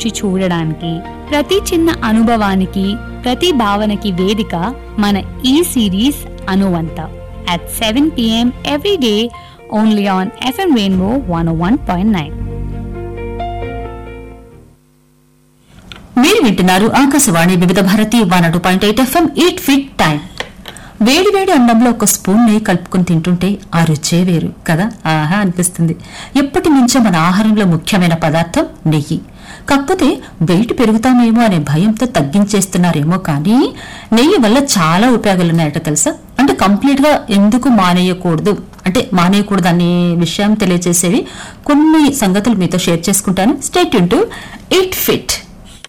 నుంచి చూడడానికి ప్రతి చిన్న అనుభవానికి ప్రతి భావనకి వేదిక మన ఈ సిరీస్ అనువంత at 7 p.m. every day only on FM Rainbow 101.9. మీరు వింటున్నారు Akashvani Vividh Bharati one two point eight FM eat fit time వేడి వేడి అన్నంలో ఒక స్పూన్ నెయ్యి కలుపుకొని తింటుంటే ఆ రుచే వేరు కదా ఆహా అనిపిస్తుంది ఎప్పటి నుంచో మన ఆహారంలో ముఖ్యమైన పదార్థం నెయ్యి కాకపోతే వెయిట్ పెరుగుతామేమో అనే భయంతో తగ్గించేస్తున్నారేమో కానీ నెయ్యి వల్ల చాలా ఉపయోగాలు ఉన్నాయట తెలుసా అంటే కంప్లీట్ గా ఎందుకు మానేయకూడదు అంటే మానేయకూడదు అనే విషయం తెలియజేసేవి కొన్ని సంగతులు మీతో షేర్ చేసుకుంటాను స్టేట్ టు ఇట్ ఫిట్